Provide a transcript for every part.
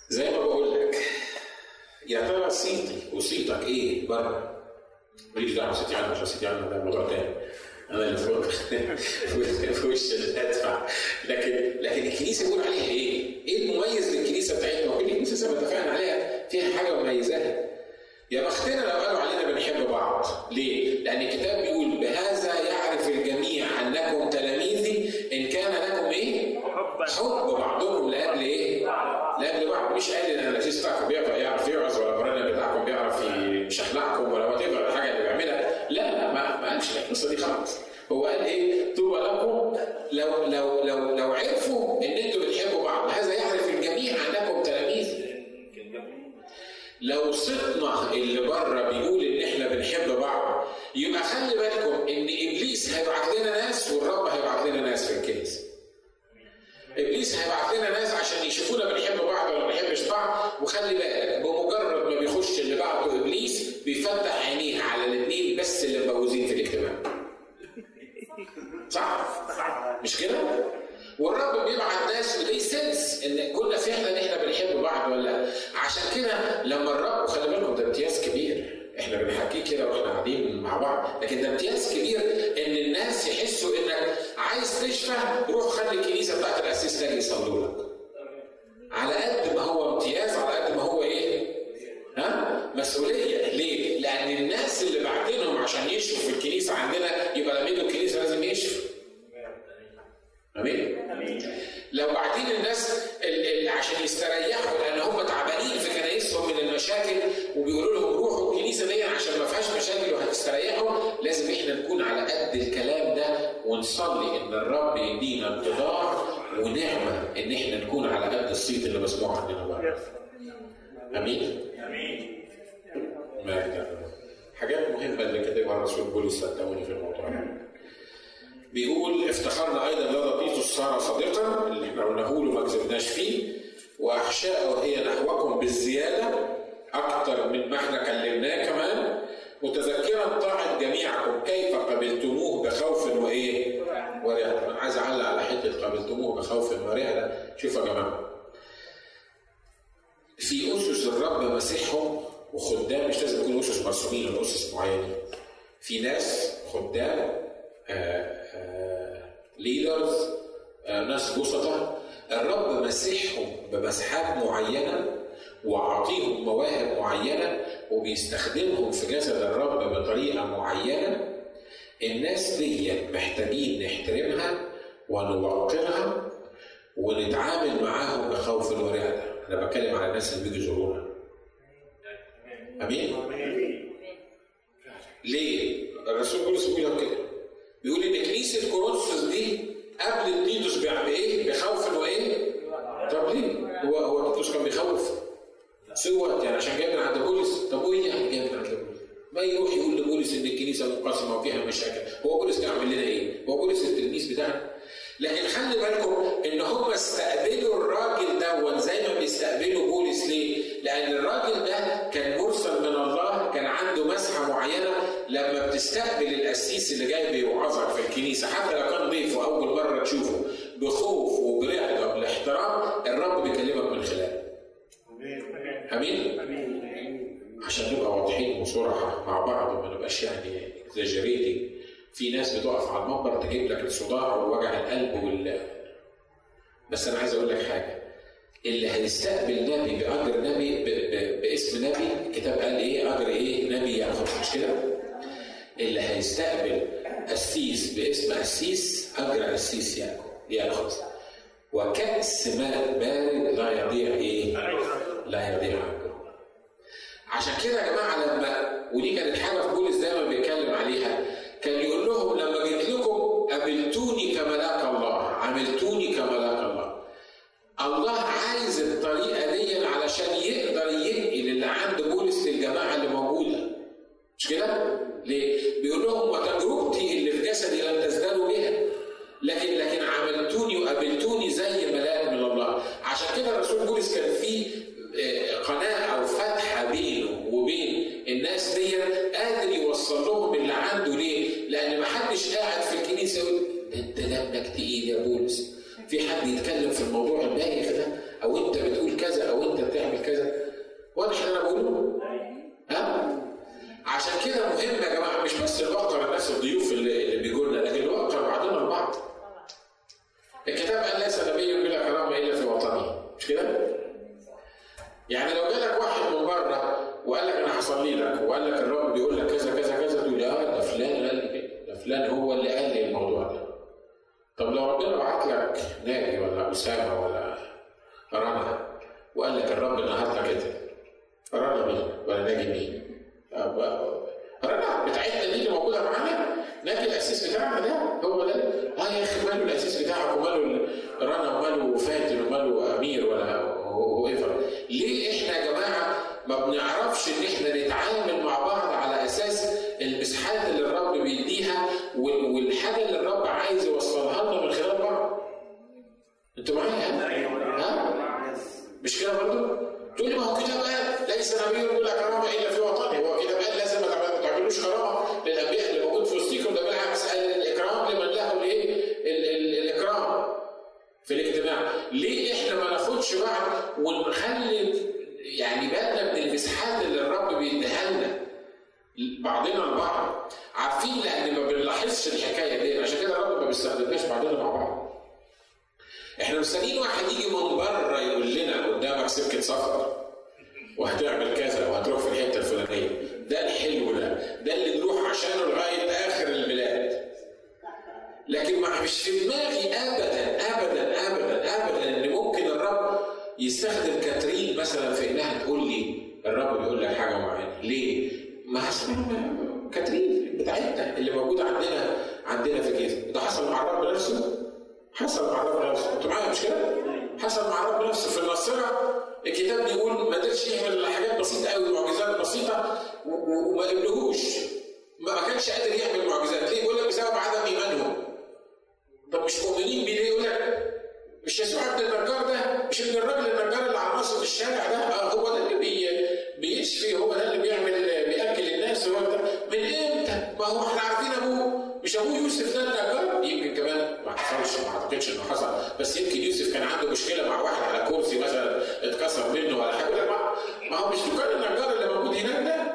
زي ما بقول لك يا ترى صيتي وصيتك ايه بره؟ ماليش دعوه صيتي عنه عشان صيتي عنه ده موضوع تاني انا اللي فوق في وش ادفع لكن لكن الكنيسه بيقول عليها ايه؟ ايه المميز للكنيسه بتاعتنا؟ وكل الكنيسه زي ما اتفقنا عليها فيها حاجه مميزاها. يا بختنا لو قالوا علينا بنحب بعض، ليه؟ لان الكتاب بيقول بهذا يعرف الجميع انكم تلاميذي ان كان لكم ايه؟ حب بعضكم لاجل ايه؟ لاجل بعض مش قال ان الاسيس بتاعكم يعرف يوعظ ولا البرنامج بتاعكم بيعرف يشحلقكم ولا وات الحاجه اللي بيعملها لا لا ما ما قالش القصه دي خالص هو قال ايه؟ طوبى لكم لو لو لو لو عرفوا ان انتوا بتحبوا بعض هذا يعرف الجميع انكم تلاميذ لو صدنا اللي بره بيقول ان احنا بنحب بعض يبقى خلي بالكم ان ابليس هيبعت لنا ناس والرب هيبعت لنا ناس في الكنيسه ابليس هيبعت لنا ناس عشان يشوفونا بنحب بعض ولا ما بنحبش بعض وخلي بالك بمجرد ما بيخش اللي بعته ابليس بيفتح عينيه على الاثنين بس اللي مبوزين في الاجتماع صح؟ مش كده؟ والرب بيبعت ناس وليه سنس ان كنا فعلا احنا بنحب بعض ولا لا عشان كده لما الرب خلي بالكم ده امتياز كبير احنا بنحكيه كده واحنا قاعدين مع بعض لكن ده امتياز كبير ان الناس يحسوا انك عايز تشفى روح خلي الكنيسه بتاعت الاسيس تاني يصلوا لك على قد ما هو امتياز على قد ما هو ايه؟ ها؟ مسؤوليه ليه؟ لان الناس اللي بعتينهم عشان يشفوا في الكنيسه عندنا يبقى لما يجوا الكنيسه لازم يشفوا امين؟ لو بعتين الناس اللي عشان يستريحوا لان هم تعبانين في كنايسهم من المشاكل وبيقولوا لهم روحوا الكنيسه دي عشان ما فيهاش مشاكل وهتستريحوا لازم احنا نكون على قد الكلام ده ونصلي ان الرب يدينا اتضاع ونعمه ان احنا نكون على قد الصيت اللي مسموع عندنا بره. امين؟ امين ما حاجات مهمه اللي كتبها الرسول بولس صدقوني في الموضوع ده. بيقول افتخرنا ايضا لدى تيتوس صار صديقا اللي احنا قلناه له ما كذبناش فيه واحشاءه هي نحوكم بالزياده اكثر من ما احنا كلمناه كمان متذكرا طاعه جميعكم كيف قبلتموه بخوف وايه؟ ورعب انا عايز اعلق على حته قبلتموه بخوف ورعب شوفوا يا جماعه في اسس الرب مسيحهم وخدام مش لازم يكونوا اسس مرسومين ولا اسس معينين في ناس خدام ليدرز ناس بسطة الرب مسيحهم بمسحات معينة وعطيهم مواهب معينة وبيستخدمهم في جسد الرب بطريقة معينة الناس دي محتاجين نحترمها ونوقرها ونتعامل معاهم بخوف ورعدة أنا بتكلم على الناس اللي بيجوا يزورونا أمين؟ ليه؟ الرسول بولس بيقول كده بيقول ان كنيسه كورنثوس دي قبل تيتوس بايه؟ بخوف وايه؟ طب ليه؟ هو هو تيتوس كان بيخوف سوت يعني عشان جاي من عند بولس طب وايه يعني جاي من عند بولس؟ ما يروح يقول لبولس ان الكنيسه منقسمه وفيها مشاكل هو بولس كان عامل لنا ايه؟ هو بولس التلميذ بتاعنا لكن خلي بالكم ان هم استقبلوا الراجل ده زي ما بيستقبلوا بولس ليه؟ لان الراجل ده كان مرسل من الله كان عنده مسحه معينه لما بتستقبل القسيس اللي جاي بيوعظك في الكنيسه حتى لو كان ضيف واول مره تشوفه بخوف وبرعده وبالاحترام الرب بيكلمك من خلاله. امين؟ عشان نبقى واضحين وصراحه مع بعض وما نبقاش يعني اكزاجريتنج في ناس بتقف على المنبر تجيب لك الصداع ووجع القلب وال بس انا عايز اقول لك حاجه اللي هيستقبل نبي باجر نبي ب... ب... باسم نبي الكتاب قال ايه اجر ايه نبي ياخذ مش كده اللي هيستقبل قسيس باسم قسيس اجر قسيس ياخذ ياخذ وكأس ماء بارد لا يضيع ايه لا يضيع اجره عشان كده يا جماعه لما ودي كانت حاجه في بولس دايما بيتكلم عليها كان يقول لهم لما جيت لكم قابلتوني كملاك الله عملتوني كملاك الله الله عايز الطريقه دي علشان يقدر ينقل اللي عند بولس للجماعه اللي موجوده مش كده؟ ليه؟ بيقول لهم وتجربتي اللي في جسدي لم تزدادوا بها لكن لكن عملتوني وقابلتوني زي ملاك من الله عشان كده الرسول بولس كان في قناه او فتحه بينه وبين الناس دي قادر يوصل لهم اللي عنده ليه؟ لان ما حدش قاعد في الكنيسه يقول ده انت دمك تقيل يا بولس في حد يتكلم في الموضوع البايخ ده او انت بتقول كذا او انت بتعمل كذا واضح اللي انا بقوله؟ ها؟ عشان كده مهم يا جماعه مش بس نوقر الناس الضيوف اللي, اللي بيجوا لنا لكن نوقر بعضنا البعض. الكتاب قال ليس نبي بلا كرامه الا في وطنه مش كده؟ يعني لو جالك واحد من بره وقال لك انا هصلي لك وقال لك الرب بيقول لك كذا كذا كذا تقول اه ده فلان قال لي كده ده فلان هو اللي قال لي الموضوع ده. طب لو ربنا بعت لك ناجي ولا اسامه ولا رنا وقال لك الرب النهارده كده رنا مين ولا ناجي مين؟ رنا بتاعتنا دي اللي موجوده معانا ناجي الاسيس بتاعنا ده هو ده اه يا اخي ماله الاسيس بتاعك وماله رنا وماله فاتن وماله امير ولا هو ايفر ليه احنا يا جماعه ما بنعرفش ان احنا نتعامل مع بعض على اساس المساحات اللي الرب بيديها والحاجه اللي الرب عايز يوصلها لنا من خلال بعض انتوا معايا ها؟ مش كده برضه؟ تقول لي ما هو كتاب قال ليس نبي ولا كرامه الا في وطنه هو كتاب قال لازم ما تعملوش كرامه للانبياء اللي موجود في وسطيكم ده بالعكس قال الاكرام لمن له الايه؟ الاكرام في الاجتماع ليه احنا ما ناخدش بعض ونخلي يعني بالنا من المساحات اللي الرب بيديها لنا بعضنا البعض عارفين لان ما بنلاحظش الحكايه دي عشان كده الرب ما بيستخدمناش بعضنا مع بعض احنا مستنيين واحد يجي من بره يقول لنا قدامك سكه سفر وهتعمل كذا وهتروح في الحته الفلانيه ده الحلو ده ده اللي نروح عشانه لغايه اخر البلاد لكن مش في دماغي ابدا ابدا ابدا ابدا ان ممكن الرب يستخدم كاترين مثلا في انها تقول لي الرب بيقول لك حاجه معينه ليه؟ ما اسمها كاترين بتاعتنا اللي موجوده عندنا عندنا في الكنيسه ده حصل مع الرب نفسه حصل مع الرب نفسه انتوا معايا مش كده؟ حصل مع الرب نفسه في الناصره الكتاب بيقول ما قدرش يعمل حاجات بسيطه قوي معجزات بسيطه وما قبلهوش ما كانش قادر يعمل معجزات ليه؟ يقول لك بسبب عدم ايمانهم طب مش مؤمنين بيه ليه؟ يقول لك مش يسوع ابن النجار ده مش ابن الراجل النجار اللي على ناصيه الشارع ده آه هو ده اللي بي بيشفي هو ده اللي بيعمل بياكل الناس هو ده من امتى؟ ما هو احنا عارفين ابوه مش ابوه يوسف ده النجار يمكن كمان ما حصلش ما اعتقدش انه حصل بس يمكن يوسف كان عنده مشكله مع واحد على كرسي مثلا اتكسر منه ولا حاجه ما, ما هو مش دكان النجار اللي موجود هناك ده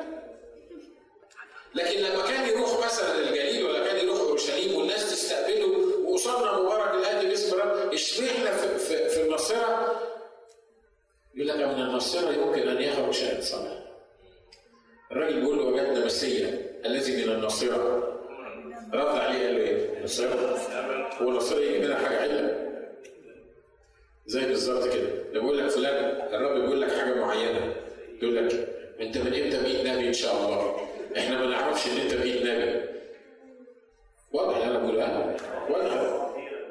لكن لما كان يروح مثلا الجليل ولا كان يروح اورشليم والناس تستقبله وقصادنا مبارك الهادي باسم الرب اشمعنا في, في, في الناصره يقول لك من الناصره يمكن ان يخرج شاهد صلاه الراجل بيقول له وجدنا مسيا الذي من الناصره رد عليه قال له ايه؟ الناصره هو الناصره يجي منها حاجه عدله زي بالظبط كده لما بيقول لك فلان الرب بيقول لك حاجه معينه يقول لك انت من امتى بقيت نبي ان شاء الله احنا ما نعرفش ان انت بقيت نبي واضح اللي انا بقولها واضح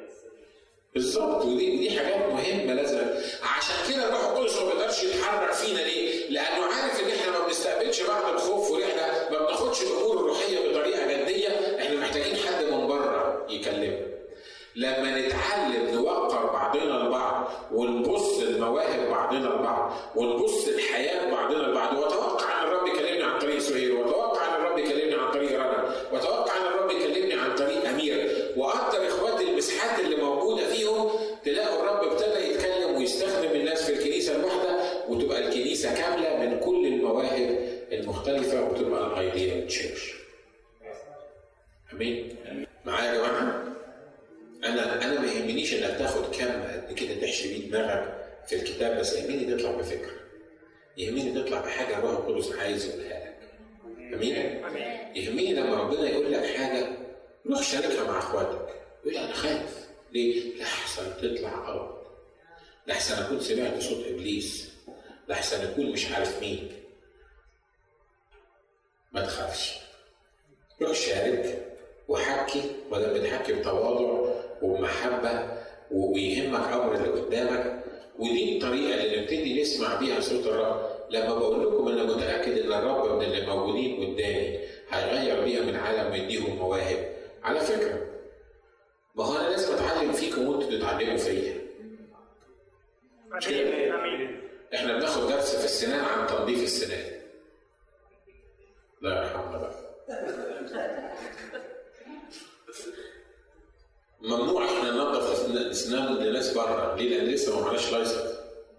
بالظبط ودي ودي حاجات مهمه لازم عشان كده الروح القدس ما بيقدرش يتحرك فينا ليه؟ لانه عارف ان احنا ما بنستقبلش بعض الخوف واحنا ما بناخدش الامور الروحيه بطريقه جديه احنا محتاجين حد من بره يكلمنا. لما نتعلم نوقر بعضنا البعض ونبص لمواهب بعضنا البعض ونبص لحياه بعضنا البعض واتوقع ان الرب يكلمني عن طريق سهير واتوقع ان الرب يكلمني عن طريق رنا واتوقع ان الرب يكلمني عن طريق امير واقدر اخواتي المساحات اللي موجوده فيهم تلاقوا الرب ابتدى يتكلم ويستخدم الناس في الكنيسه الواحده وتبقى الكنيسه كامله من كل المواهب المختلفه وتبقى الايديال تشيرش. امين؟ معايا يا جماعه؟ انا انا ما يهمنيش انك تاخد كم قد كده تحشي بيه دماغك في الكتاب بس يهمني تطلع بفكره. يهمني تطلع بحاجه الروح القدس عايز يقولها لك. امين؟ يهمني لما ربنا يقول لك حاجه روح شاركها مع اخواتك. يقول انا خايف. ليه؟ لحسن تطلع غلط. لحسن اكون سمعت صوت ابليس. لحسن اكون مش عارف مين. ما تخافش. روح شارك وحكي ما دام بتحكي بتواضع وبمحبه ويهمك امر اللي قدامك ودي الطريقه اللي نبتدي نسمع بيها صوت الرب لما بقول لكم انا متاكد ان الرب من اللي موجودين قدامي هيغير بيها من عالم ويديهم مواهب على فكره ما هو انا لازم اتعلم فيكم وانتوا تتعلموا فيا مش كده؟ احنا بناخد درس في السنان عن تنظيف السنان لا يرحمنا بقى ممنوع احنا ننظف اسنان لناس بره ليه؟ لان لسه ما معناش لايسنس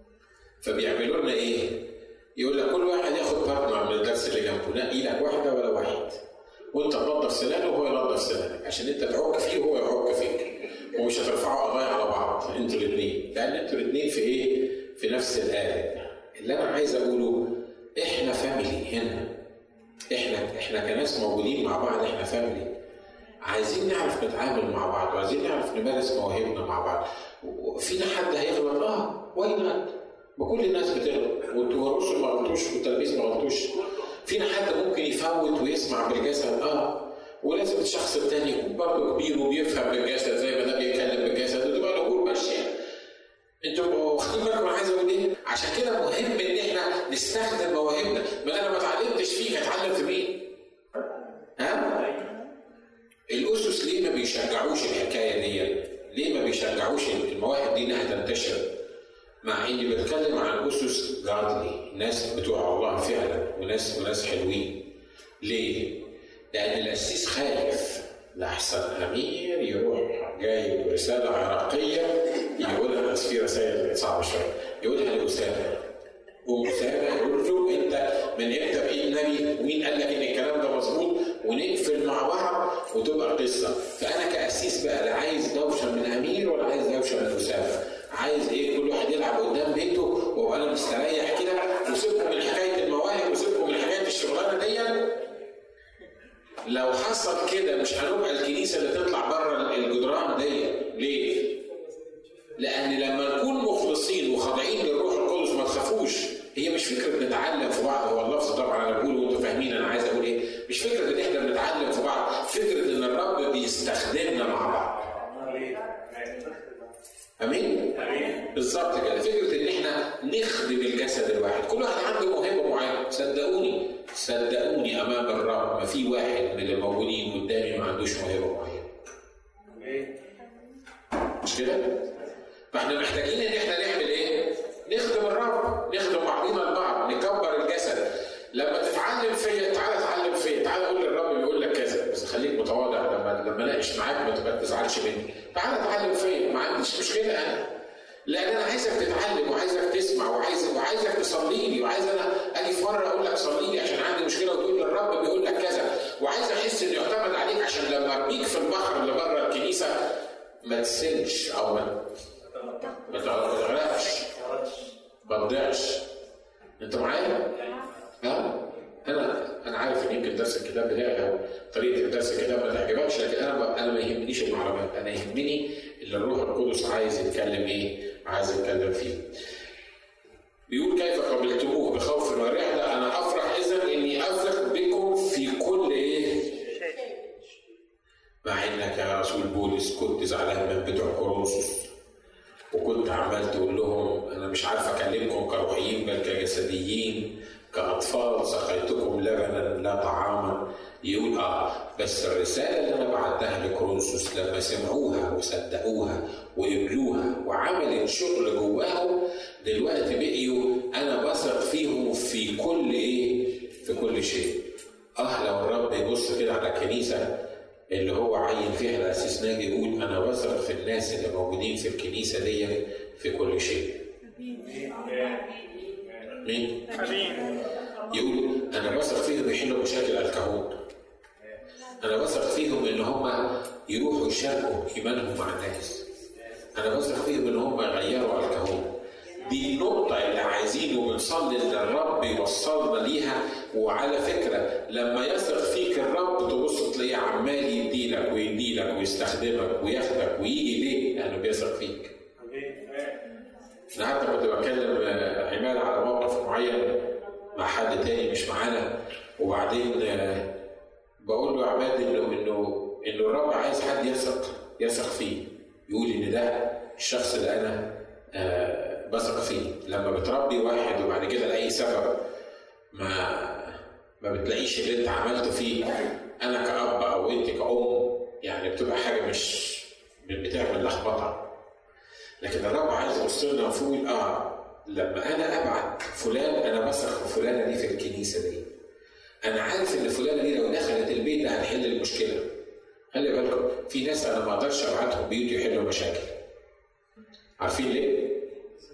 فبيعملوا لنا ايه؟ يقول لك كل واحد ياخد بارتنر من الدرس اللي جنبه نقي لك واحده ولا واحد وانت تنظف سنانه وهو ينظف سنانك عشان انت تعك فيه وهو يعك فيك ومش هترفعوا قضايا على بعض انتوا الاثنين لان انتوا الاثنين في ايه؟ في نفس الايه اللي انا عايز اقوله احنا فاميلي هنا احنا احنا كناس موجودين مع بعض احنا فاميلي عايزين نعرف نتعامل مع بعض وعايزين نعرف نمارس مواهبنا مع بعض فينا حد هيغلط اه واي نوت ما كل الناس بتغلط والرسل ما غلطوش والتلاميذ ما غلطوش فينا حد ممكن يفوت ويسمع بالجسد اه ولازم الشخص الثاني يكون برضه كبير وبيفهم بالجسد زي ما ده بيتكلم بالجسد وتبقى الامور ماشيه انتوا واخدين بالكم انا عايز اقول ايه؟ عشان كده مهم ان احنا نستخدم مواهبنا، ما انا ما اتعلمتش فيك هتعلم في مين؟ ها؟ الاسس ليه ما بيشجعوش الحكايه دي؟ ليه ما بيشجعوش المواهب دي انها تنتشر؟ مع اني بتكلم عن اسس جادلي، ناس بتوع الله فعلا وناس وناس حلوين. ليه؟ لان القسيس خايف لأحسن أمير يروح جايب رسالة عراقية يقولها بس في رسائل صعبة شوية يقولها لأسامة وأسامة يقول له أنت من إمتى بقيت نبي ومين قال لك إن الكلام ده مظبوط ونقفل مع بعض وتبقى قصة فأنا كأسيس بقى لا عايز دوشة من أمير ولا عايز دوشة من أسامة عايز ايه كل واحد يلعب قدام بيته وابقى انا مستريح كده وسيبكم من حكايه المواهب وسيبكم من حكايه الشغلانه دي لو حصل كده مش هنبقى الكنيسه اللي تطلع بره الجدران دي ليه؟ لان لما نكون مخلصين وخاضعين للروح القدس ما تخافوش هي مش فكره نتعلم في بعض هو اللفظ طبعا انا بقوله وانتم فاهمين انا عايز اقول ايه مش فكره ان احنا بنتعلم في بعض فكره ان الرب بيستخدمنا مع بعض امين؟ امين بالظبط كده فكره ان احنا نخدم الجسد الواحد كل واحد عنده موهبه معينه صدقوني صدقوني امام الرب ما في واحد من الموجودين قدامي ما عندوش موهبه معينه مش كده؟ فاحنا محتاجين ان احنا نعمل ايه؟ نخدم الرب نخدم بعضينا البعض نكبر الجسد لما تتعلم فيا تعالى اتعلم فيا تعالى قول للرب بيقول لك كذا بس خليك متواضع لما لما اناقش معاك ما تبقى تزعلش مني تعالى اتعلم فيا ما عنديش مشكله انا لان انا عايزك تتعلم وعايزك تسمع وعايز وعايزك تصلي لي وعايز انا اجي في مره اقول لك صلي لي عشان عندي مشكله وتقول لي الرب بيقول لك كذا وعايز احس انه يعتمد عليك عشان لما ارميك في البحر اللي بره الكنيسه ما تسلش او ما ما تغرقش ما تضيعش انت معايا؟ ها؟ انا انا عارف ان يمكن درس الكتاب بتاعي او طريقه درس الكتاب ما تعجبكش لكن انا انا ما يهمنيش المعلومات انا يهمني اللي الروح القدس عايز يتكلم ايه؟ عايز يتكلم فيه. بيقول كيف قبلتموه بخوف ورعدة أنا أفرح إذا إني أثق بكم في كل إيه؟ مع إنك يا رسول بولس كنت زعلان من بتوع كورنثوس وكنت عمال تقول لهم أنا مش عارف أكلمكم كروحيين بل كجسديين كأطفال سقيتكم لبنا لا طعاما يقول اه بس الرساله اللي انا بعتها لكورنثوس لما سمعوها وصدقوها وقبلوها وعملت شغل جواهم دلوقتي بقيوا انا بثق فيهم في كل ايه؟ في كل شيء. اه لو الرب يبص كده على الكنيسه اللي هو عين فيها الاسيس ناجي يقول انا بثق في الناس اللي موجودين في الكنيسه دي في كل شيء. مين؟ يقول انا بثق فيهم يحلوا مشاكل الكهون. انا بثق فيهم ان هم يروحوا يشاركوا ايمانهم مع الناس. انا بثق فيهم ان هم يغيروا على الكهون. دي النقطة اللي عايزينه بنصلي ان الرب يوصلنا ليها وعلى فكرة لما يثق فيك الرب تبص تلاقيه عمال يديلك ويديلك ويستخدمك وياخدك ويجي ليه؟ لأنه بيثق فيك. أنا حتى كنت بتكلم عماد على موقف معين مع حد تاني مش معانا وبعدين بقول له يا عماد انه انه انه الرب عايز حد يثق يثق فيه يقول ان ده الشخص اللي انا آه بثق فيه لما بتربي واحد وبعد كده لاي سبب ما ما بتلاقيش اللي انت عملته فيه انا كاب او انت كأم يعني بتبقى حاجه مش بتعمل لخبطه لكن الرب عايز يبص لنا ويقول اه لما انا ابعت فلان انا بثق في فلانه دي في الكنيسه دي انا عارف ان فلانه دي لو دخلت البيت ده هتحل المشكله خلي بالكم في ناس انا ما اقدرش ابعتهم بيوت يحلوا مشاكل عارفين ليه؟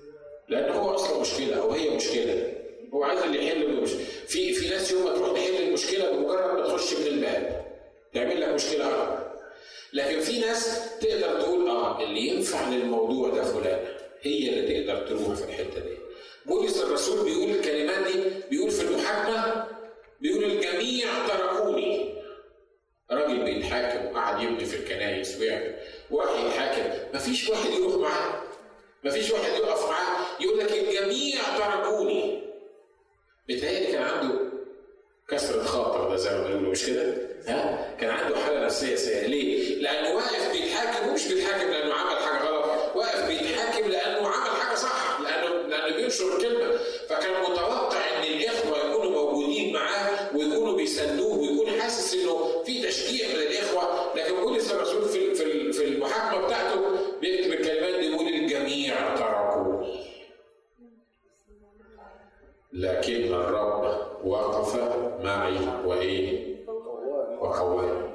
لان هو اصلا مشكله او هي مشكله هو عايز اللي يحل المشكله في في ناس يوم ما تروح تحل المشكله بمجرد ما تخش من الباب تعمل لك مشكله اكبر لكن في ناس تقدر تقول اه اللي ينفع للموضوع ده فلان هي اللي تقدر تروح في الحته دي بولس الرسول بيقول الكلمات دي بيقول في المحاكمه بيقول الجميع تركوني راجل بيتحاكم وقعد يبني في الكنايس ويعمل واحد يحاكم مفيش واحد يروح معاه مفيش واحد يقف معاه يقول لك الجميع تركوني بيتهيألي كان عنده كسرة خاطر ده زي ما بيقولوا مش كده؟ ها؟ كان عنده حالة نفسية سيئة، ليه؟ لأنه واقف بيتحاكم ومش بيتحاكم لأنه عمل حاجة غلط، واقف بيتحاكم لأنه عمل حاجة صح، لأنه لأنه بينشر كلمة، فكان متوقع إن الإخوة يكونوا موجودين معاه ويكونوا بيساندوه ويكون حاسس إنه في تشجيع من الإخوة، لكن بولس الرسول في في في المحاكمة بتاعته بيكتب الكلمات دي يقول الجميع تركوني. لكن الرب وقف معي وايه؟ وقواني.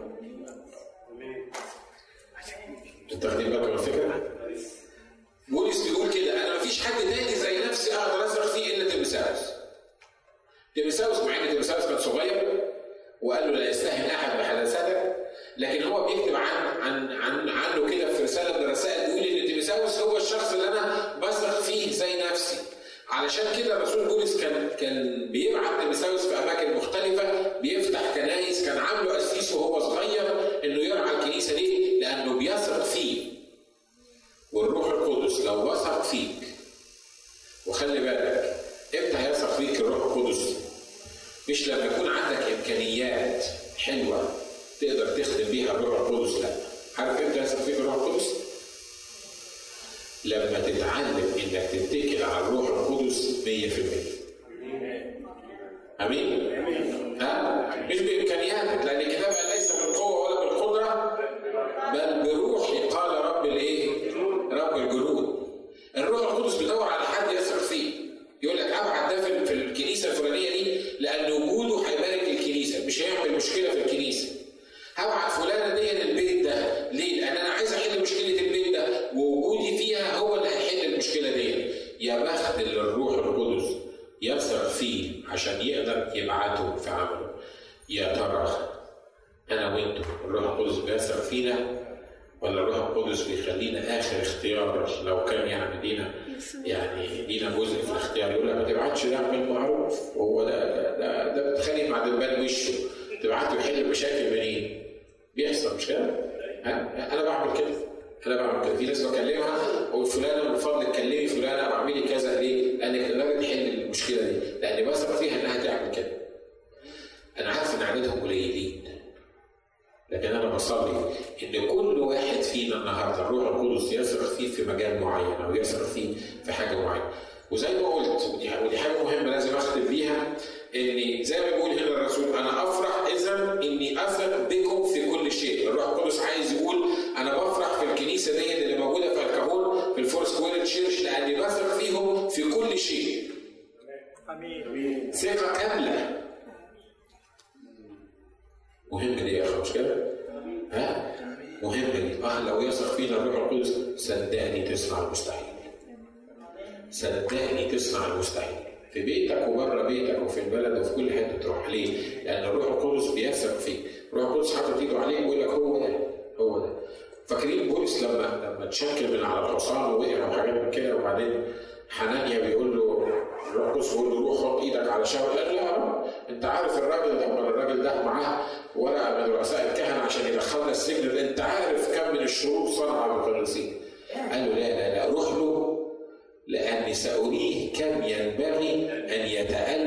انت واخدين بالك من الفكره؟ بولس بيقول كده انا مفيش حد تاني زي نفسي اقدر اثق فيه الا تيمساوس. تيمساوس مع ان تيمساوس كان صغير وقال له لا يستهن احد بحداثتك لكن هو بيكتب عن عن عن عنه كده في رساله من الرسائل بيقول ان تيمساوس هو الشخص اللي انا بثق فيه زي نفسي. علشان كده الرسول بولس كان كان بيبعت تيمساوس في اماكن مختلفه بيفتح كنايس كان عامله قسيس وهو صغير انه يرعى الكنيسه ليه؟ لانه بيثق فيه. والروح القدس لو وثق فيك وخلي بالك امتى هيثق فيك الروح القدس؟ مش لما يكون عندك امكانيات حلوه تقدر تخدم بيها الروح القدس لا عارف امتى هيثق فيك الروح القدس؟ لما تتعلم انك تتكل على الروح القدس 100% امين ها مش بامكانياتك لان الكتاب قال ليس بالقوه ولا بالقدره بل بروحي قال رب الايه رب الجنود الروح القدس بيدور على حد يثق فيه يقول لك ابعت ده في الكنيسه الفلانيه دي لان وجوده هيبارك الكنيسه مش هيعمل مشكله في الكنيسه هبعت فلانه دي للبيت ده ليه؟ لان انا عايز احل مشكله البيت ده ووجودي فيها هو اللي هيحل المشكله دي يا بخت اللي الروح القدس يثق فيه عشان يقدر يبعته في عمله يا ترى انا وانتم الروح القدس بيثق فينا ولا الروح القدس بيخلينا اخر اختيار لو كان يعني لينا يعني لينا جزء في الاختيار يقول لك ما تبعتش ده اعمل معروف وهو ده ده ده, ده بتخانق مع دبان وشه تبعته يحل مشاكل منين؟ بيحصل مش كده؟ انا بعمل كده انا بعمل كده في ناس بكلمها اقول فلانه من فضلك كلمي فلانه او اعملي كذا ليه؟ لانك تقدري تحل المشكله دي لان بثق فيها انها تعمل كده. انا عارف ان عددهم قليلين لكن انا بصلي ان كل واحد فينا النهارده الروح القدس يثق فيه في مجال معين او يثق فيه في حاجه معينه وزي ما قلت ودي حاجه مهمه لازم اختم بيها ان زي ما بيقول هنا الرسول انا افرح اذا اني اثق بكم في كل شيء الروح القدس عايز يقول انا بفرح في الكنيسه دي اللي موجوده في الكهون في الفور سكوير تشيرش لاني بثق فيهم في كل شيء امين ثقه كامله مهمه دي يا اخي مش كده؟ ها؟ مهمه دي اه لو يثق فينا الروح القدس صدقني تصنع المستحيل صدقني تصنع المستحيل في بيتك وبره بيتك وفي البلد وفي كل حته تروح ليه؟ لان الروح القدس بيثق فيك، الروح القدس حاطط ايده عليك ويقول لك هو ده هو ده. فاكرين بولس لما لما اتشكل من على الحصان ووقع وحاجات من كده وبعدين حنانيا بيقول له الروح القدس بيقول له روح حط ايدك على شاول قال لا انت عارف الراجل ده ولا الراجل ده معاه ورقه من رؤساء الكهنه عشان يدخلنا السجن انت عارف كم من الشرور صنع بالقديسين. قال له لا لا لا روح له لأني سأريه كم ينبغي أن يتألم